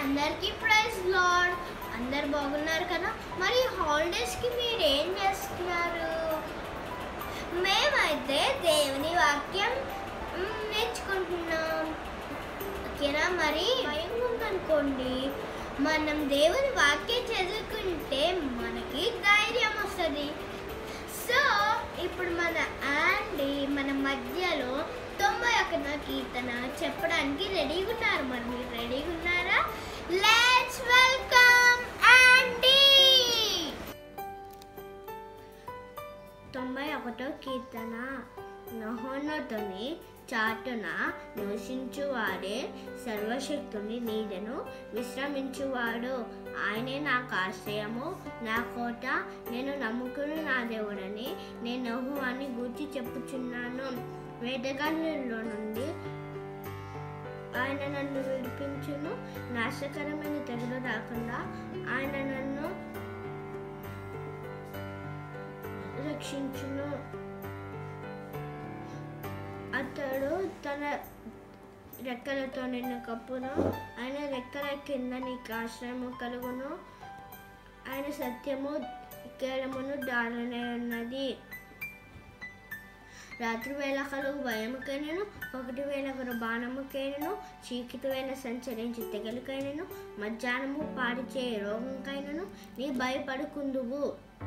అందరికీ praise lord అందరు బాగున్నారు కదా మరి హాలిడేస్కి మీరు ఏం చేస్తున్నారు మేమైతే దేవుని వాక్యం మ్, నేర్చుకుంటున్నాం ఓకేనా మరి భయం ఉందనుకోండి మనం దేవుని వాక్యం చదువుకుంటే మనకి ధైర్యం వస్తుంది సో ఇప్పుడు మన ఆంటీ మన మధ్యలో తొంభై ఒకటో కీర్తన చెప్పడానికి రెడీగా ఉన్నారు మరి మీరు రెడీగా ఉన్నారా లెట్స్ వెల్కమ్ ఆంటీ తొంభై ఒకటో కీర్తన నహోన్నతుని చాటున నివసించువాడే సర్వశక్తుని నీడను విశ్రమించువాడు ఆయనే నాకు ఆశ్రయము నా కోట నేను నమ్ముకుని నా దేవుడని నేను నహు అని గూర్చి చెప్పుచున్నాను వేటగాళ్ళలో నుండి ఆయన నన్ను విడిపించును నాశకరమైన తెగులు రాకుండా ఆయన నన్ను రక్షించును అతడు తన రెక్కలతో నిన్ను కప్పును ఆయన రెక్కల కింద నీకు ఆశ్రయము కలుగును ఆయన సత్యము కేడమును దారునే ఉన్నది రాత్రి వేళ కలుగు భయముకైనను ఒకటి వేళ గురు బాణముకైనను చీకటి వేళ సంచరించి తెగలికైనను మధ్యాహ్నము పాడిచే రోగంకైనను నీ భయపడుకుందువు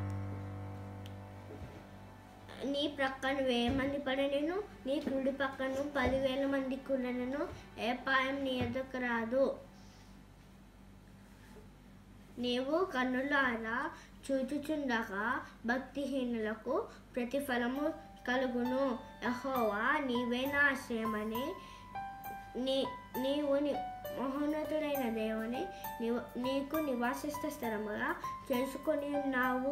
నీ ప్రక్కన వేయి మంది పడనను నీ కుడి పక్కను పదివేల మంది కులనను ఏ పాయం నీ ఎదుకు రాదు నీవు కన్నులారా చూచుచుండగా భక్తిహీనులకు ప్రతిఫలము కలుగును యహోవా నీవే నా ఆశ్రయమని నీ నీవు ని మహోన్నతుడైన దేవుని నీవు నీకు నివాసిత స్థలముగా చేసుకొని ఉన్నావు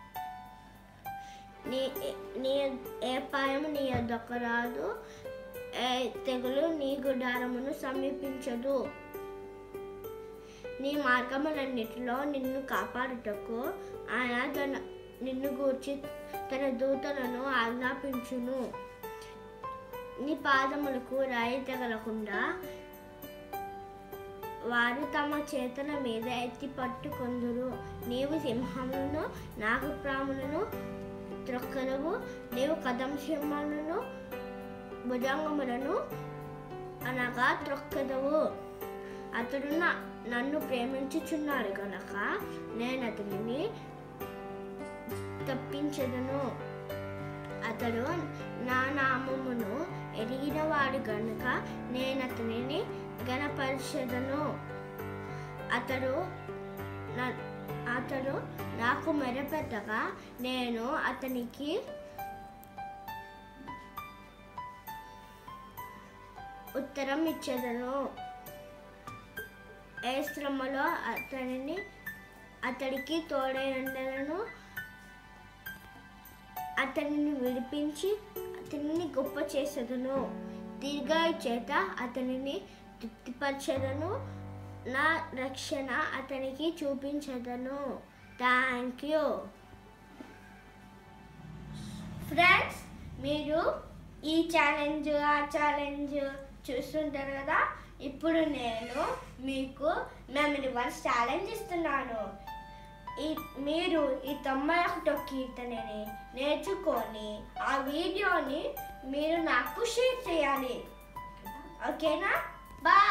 నీ నీ ఏ పాయము నీ యొద్దకు రాదు ఏ తెగులు నీ గుడారమును సమీపించదు నీ మార్గములన్నిటిలో నిన్ను కాపాడుటకు ఆయన తన నిన్ను గూర్చి తన దూతలను ఆజ్ఞాపించును నీ పాదములకు రాయి తగలకుండా వారు తమ చేతుల మీద ఎత్తి పట్టుకొందురు నీవు సింహములను నాగప్రాములను త్రొక్కదవు నీవు కదం సింహములను భుజంగములను అనగా త్రొక్కదవు అతడు నా నన్ను ప్రేమించుచున్నాడు కనుక నేను అతనిని తప్పించదను అతడు నా నామమును ఎరిగినవాడు గనుక నేను అతనిని గణపరిచెదను అతడు నా- అతడు నాకు మెరపెట్టగా నేను అతనికి ఉత్తరం ఇచ్చేదను ఏ శ్రమలో అతనిని అతడికి తోడై ఉండలను అతనిని విడిపించి అతనిని గొప్ప చేసేదను దీర్ఘాయు చేత అతనిని తృప్తిపరచెదను నా రక్షణ అతనికి చూపించదను థ్యాంక్ యూ ఫ్రెండ్స్ మీరు ఈ ఛాలెంజ్ ఆ ఛాలెంజ్ చూస్తుంటారు కదా ఇప్పుడు నేను మీకు మెమరీ వర్స్ ఛాలెంజ్ ఇస్తున్నాను ఈ మీరు ఈ తొంభై ఒకటో కీర్తనని నేర్చుకొని ఆ వీడియోని మీరు నాకు షేర్ చేయాలి ఓకేనా బాయ్